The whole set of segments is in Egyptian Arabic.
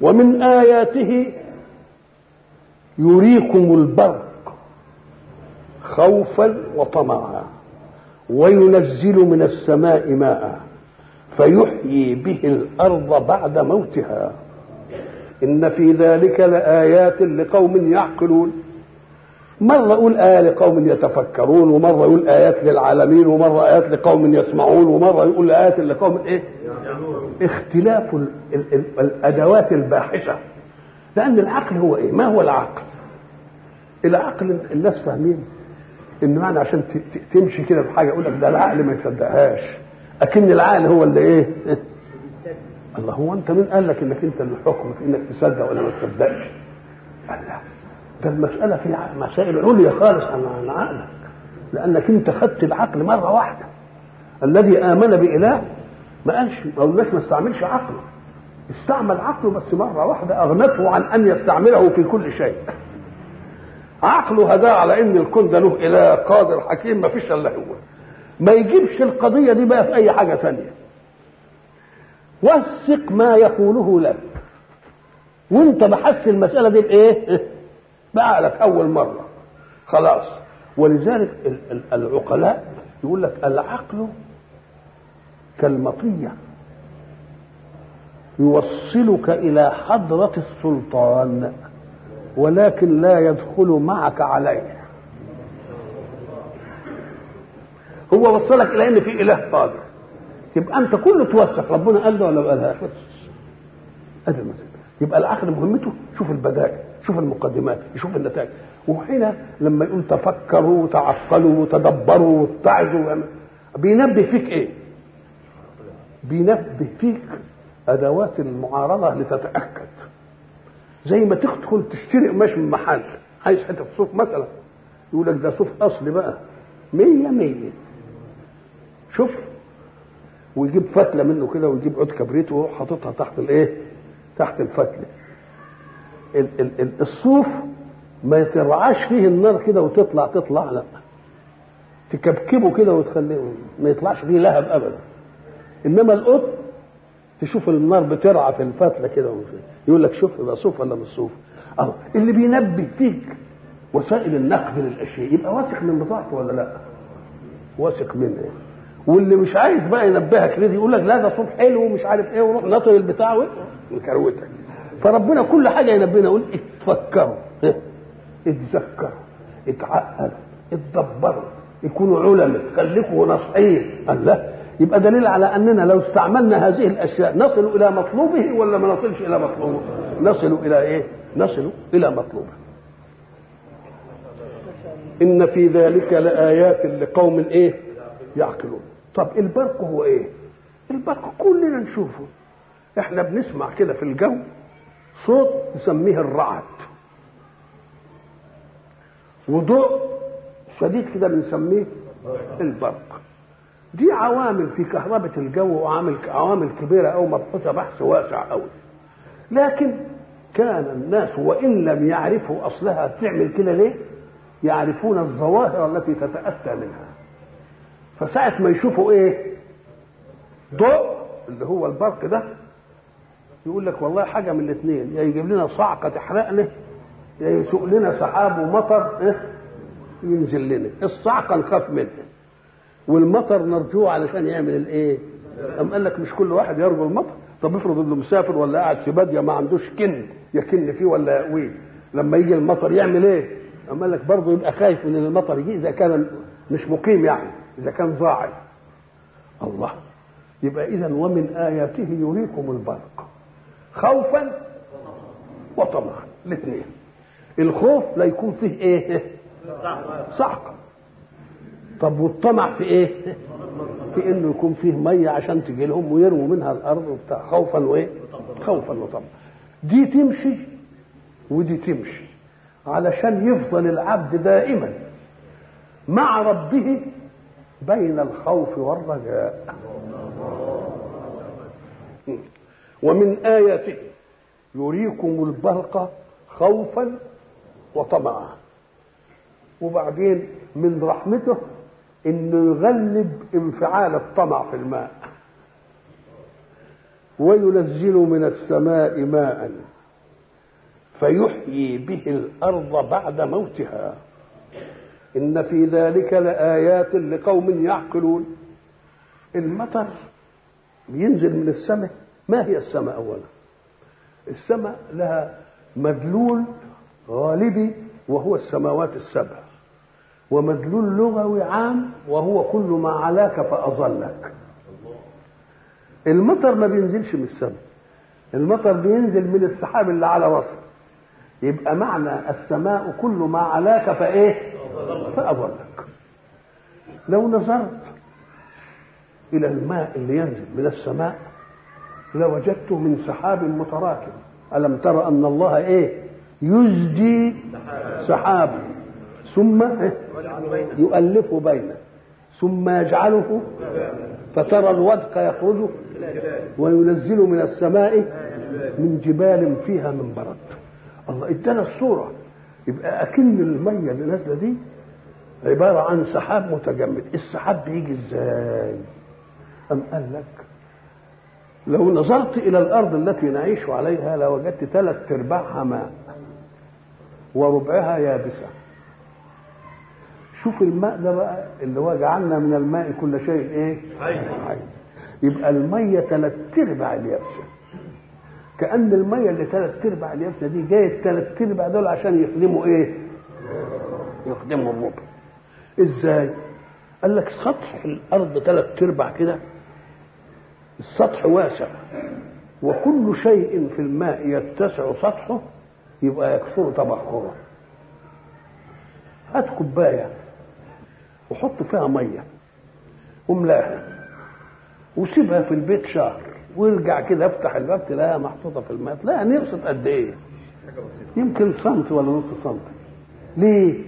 ومن آياته يريكم البرق خوفا وطمعا وينزل من السماء ماء فيحيي به الأرض بعد موتها إن في ذلك لآيات لقوم يعقلون مرة يقول آية لقوم يتفكرون ومرة يقول آيات للعالمين ومرة آيات لقوم يسمعون ومرة يقول آيات لقوم إيه اختلاف ال ال ال الأدوات الباحثة لأن العقل هو إيه ما هو العقل العقل الناس فاهمين إنه يعني عشان تمشي كده بحاجة يقول لك ده العقل ما يصدقهاش أكن العقل هو اللي إيه الله هو أنت مين قال لك إنك أنت اللي الحكم في إنك تصدق ولا ما تصدقش قال لا ده المسألة فيها مسائل عليا خالص عن عقلك لأنك أنت خدت العقل مرة واحدة الذي آمن بإله ما قالش ما قلناش ما استعملش عقله استعمل عقله بس مرة واحدة أغنته عن أن يستعمله في كل شيء عقله هداه على ان الكون ده له اله قادر حكيم ما فيش الا هو ما يجيبش القضيه دي بقى في اي حاجه ثانيه وثق ما يقوله لك وانت بحثت المساله دي بايه بعقلك اول مره خلاص ولذلك العقلاء يقول لك العقل كالمطيه يوصلك الى حضره السلطان ولكن لا يدخل معك عليه هو وصلك الى ان في اله قادر يبقى انت كله توثق ربنا قال له ولا ما قالهاش ادي المسألة يبقى العقل مهمته شوف البدائل شوف المقدمات يشوف النتائج وهنا لما يقول تفكروا وتعقلوا وتدبروا واتعظوا بينبه فيك ايه؟ بينبه فيك ادوات المعارضه لتتاكد زي ما تدخل تشتري قماش من محل عايز حته صوف مثلا يقول لك ده صوف اصلي بقى مية مية شوف ويجيب فتلة منه كده ويجيب عود كبريت ويروح حاططها تحت الايه؟ تحت الفتلة ال- ال- ال- الصوف ما يترعاش فيه النار كده وتطلع تطلع لا تكبكبه كده وتخليه ما يطلعش فيه لهب ابدا انما القط تشوف النار بترعى في الفتله كده يقول لك شوف يبقى صوف ولا مش صوف اه اللي بينبه فيك وسائل النقد للاشياء يبقى واثق من بضاعته ولا لا واثق منها واللي مش عايز بقى ينبهك ليه يقول لك لا ده صوف حلو ومش عارف ايه وروح نطر البتاع ويكروتك فربنا كل حاجه ينبهنا يقول اتفكروا اتذكروا اتعقلوا اتدبروا يكونوا علماء خليكوا ناصحين قال لا يبقى دليل على اننا لو استعملنا هذه الاشياء نصل الى مطلوبه ولا ما نصلش الى مطلوبه نصل الى ايه نصل الى مطلوبه ان في ذلك لايات لقوم ايه يعقلون طب البرق هو ايه البرق كلنا نشوفه احنا بنسمع كده في الجو صوت نسميه الرعد وضوء شديد كده بنسميه البرق دي عوامل في كهربة الجو وعوامل عوامل كبيرة أو مبحوثة بحث واسع أوي لكن كان الناس وإن لم يعرفوا أصلها تعمل كده ليه يعرفون الظواهر التي تتأتى منها فساعة ما يشوفوا إيه ضوء اللي هو البرق ده يقول لك والله حاجة من الاثنين يا يجيب لنا صعقة تحرقنا يا يسوق لنا سحاب ومطر إيه ينزل لنا الصعقة نخاف منها والمطر نرجوه علشان يعمل الايه أم قال لك مش كل واحد يرجو المطر طب افرض انه مسافر ولا قاعد في باديه ما عندوش كن يكن فيه ولا يقويه لما يجي المطر يعمل ايه أم قال لك برضه يبقى خايف من المطر يجي اذا كان مش مقيم يعني اذا كان ضاعف الله يبقى اذا ومن اياته يريكم البرق خوفا وطمعا الاثنين الخوف لا يكون فيه ايه صعقه طب والطمع في ايه في انه يكون فيه ميه عشان تجي لهم ويرموا منها الارض وبتاع خوفا وايه خوفا وطمعا دي تمشي ودي تمشي علشان يفضل العبد دائما مع ربه بين الخوف والرجاء ومن آياته يريكم البرق خوفا وطمعا وبعدين من رحمته انه يغلب انفعال الطمع في الماء وينزل من السماء ماء فيحيي به الارض بعد موتها ان في ذلك لايات لقوم يعقلون المطر بينزل من السماء ما هي السماء اولا السماء لها مدلول غالبي وهو السماوات السبع ومدلول لغوي عام وهو كل ما علاك فأظلك المطر ما بينزلش من السماء المطر بينزل من السحاب اللي على راسك يبقى معنى السماء كل ما علاك فايه فأظلك لو نظرت إلى الماء اللي ينزل من السماء لوجدته من سحاب متراكم ألم تر أن الله إيه يزجي سحابا ثم يؤلف بينه ثم يجعله فترى الودق يخرج وينزل من السماء من جبال فيها من برد الله ادانا الصورة يبقى أكن المية اللي نازلة دي عبارة عن سحاب متجمد السحاب بيجي ازاي أم قال لك لو نظرت إلى الأرض التي نعيش عليها لوجدت ثلاث أرباعها ماء وربعها يابسة شوف الماء ده بقى اللي هو جعلنا من الماء كل شيء ايه؟ حي يبقى المية ثلاث ارباع اليابسة كأن المية اللي ثلاث ارباع اليابسة دي جاية ثلاث ارباع دول عشان يخدموا ايه؟ يخدموا الربع ازاي؟ قال لك سطح الأرض ثلاث ارباع كده السطح واسع وكل شيء في الماء يتسع سطحه يبقى يكثر تبخره هات كوبايه وحط فيها ميه وملاها وسيبها في البيت شهر وارجع كده افتح الباب تلاقيها محطوطه في الماء تلاقيها نقصت قد ايه؟ يمكن سنت ولا نص سنت ليه؟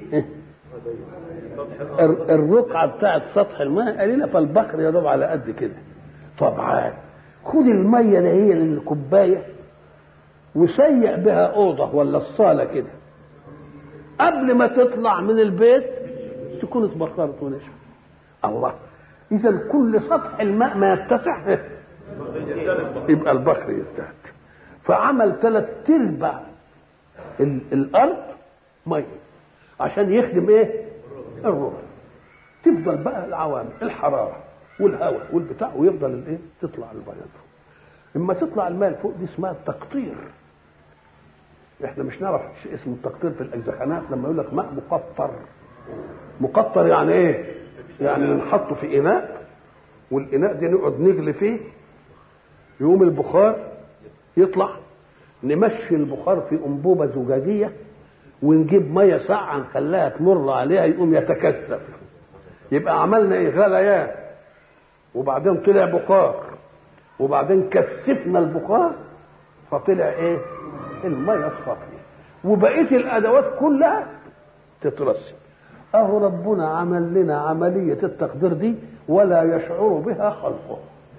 الرقعه بتاعت سطح الماء قليله فالبخر يا دوب على قد كده طبعا خد الميه اللي هي للكوبايه وسيق بها اوضه ولا الصاله كده قبل ما تطلع من البيت تكون اتبخرت ونشفت الله اذا كل سطح الماء ما يتسع يبقى البخر يزداد فعمل ثلاث ارباع الارض ميه عشان يخدم ايه الروح تفضل بقى العوامل الحراره والهواء والبتاع ويفضل الايه تطلع الميه فوق اما تطلع الماء فوق دي اسمها التقطير احنا مش نعرف اسم التقطير في الاجزخانات لما يقول لك ماء مقطر مقطر يعني ايه يعني نحطه في اناء والاناء ده نقعد نغلي فيه يقوم البخار يطلع نمشي البخار في انبوبه زجاجيه ونجيب ميه ساقعه نخليها تمر عليها يقوم يتكثف يبقى عملنا ايه غليان وبعدين طلع بخار وبعدين كثفنا البخار فطلع ايه الميه الصافيه وبقيه الادوات كلها تترسب اهو ربنا عمل لنا عمليه التقدير دي ولا يشعر بها خلقه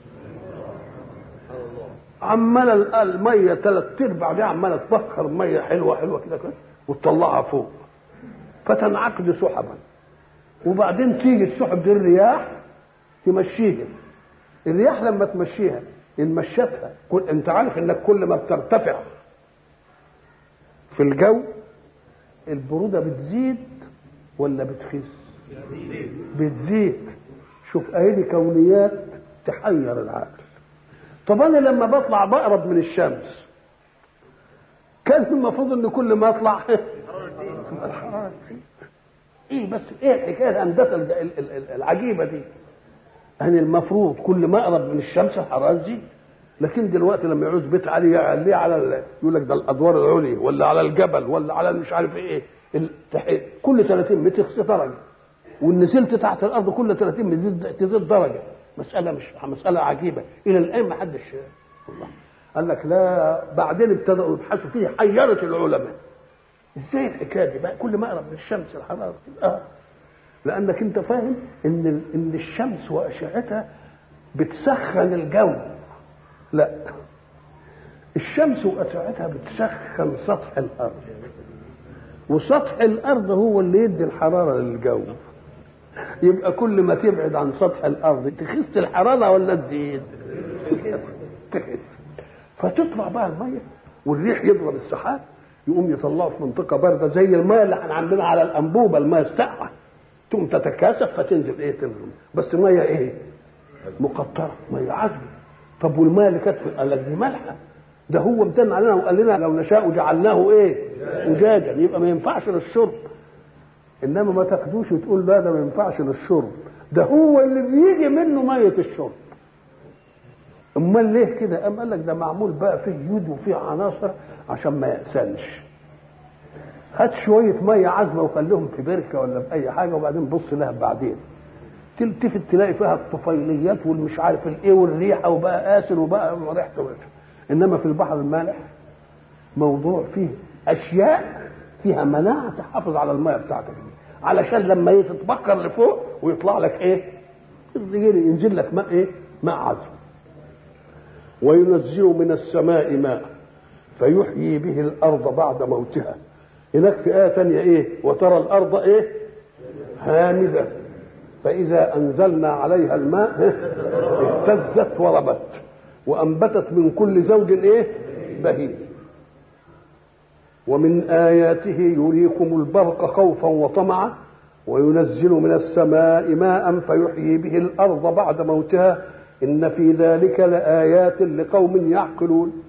عمال الميه ثلاث ارباع دي عماله تبخر ميه حلوه حلوه كده كده وتطلعها فوق فتنعقد سحبا وبعدين تيجي السحب دي الرياح تمشيها الرياح لما تمشيها ان مشتها كل انت عارف انك كل ما بترتفع في الجو البروده بتزيد ولا بتخس بتزيد شوف اهي كونيات تحير العقل طب انا لما بطلع بقرب من الشمس كان المفروض ان كل ما اطلع الحراره تزيد ايه بس ايه الحكايه الهندسه العجيبه دي يعني المفروض كل ما اقرب من الشمس الحراره تزيد لكن دلوقتي لما يعوز بيت عالي يعليه على يقول لك ده الادوار العليا ولا على الجبل ولا على مش عارف ايه كل 30 متر يخسر درجه وان نزلت تحت الارض كل 30 متر تزيد درجه مساله مش مساله عجيبه الى الان ما حدش الله قال لك لا بعدين ابتدأوا يبحثوا فيه حيرت العلماء ازاي الحكايه دي بقى كل ما اقرب من الشمس الحراره اه لانك انت فاهم ان ان الشمس واشعتها بتسخن الجو لا الشمس واشعتها بتسخن سطح الارض وسطح الارض هو اللي يدي الحراره للجو يبقى كل ما تبعد عن سطح الارض تخس الحراره ولا تزيد تخس تخس فتطلع بقى الميه والريح يضرب السحاب يقوم يطلعه في منطقه بارده زي الميه اللي احنا عندنا على الانبوبه الميه الساقعه تقوم تتكاثف فتنزل ايه تنزل بس ميه ايه مقطره ميه عذبه طب والميه اللي كانت في قال لك دي مالحه ده هو امتن علينا وقال لنا لو نشاء جعلناه ايه اجاجا يبقى ما ينفعش للشرب انما ما تاخدوش وتقول لا ده ما ينفعش للشرب ده هو اللي بيجي منه ميه الشرب امال ليه كده قام قال لك ده معمول بقى فيه يود وفيه عناصر عشان ما يأسنش هات شوية مية عذبة وخليهم في بركة ولا في أي حاجة وبعدين بص لها بعدين تلتفت تلاقي فيها الطفيليات والمش عارف الايه والريحة وبقى قاسر وبقى ريحته وحشة إنما في البحر المالح موضوع فيه أشياء فيها مناعة تحافظ على المية بتاعتك دي علشان لما ايه تتبخر لفوق ويطلع لك ايه ينزل لك ماء ايه ماء عذب وينزل من السماء ماء فيحيي به الارض بعد موتها هناك في ايه ثانيه ايه وترى الارض ايه هامده فاذا انزلنا عليها الماء اهتزت وربت وانبتت من كل زوج ايه بهيج ومن اياته يريكم البرق خوفا وطمعا وينزل من السماء ماء فيحيي به الارض بعد موتها ان في ذلك لايات لقوم يعقلون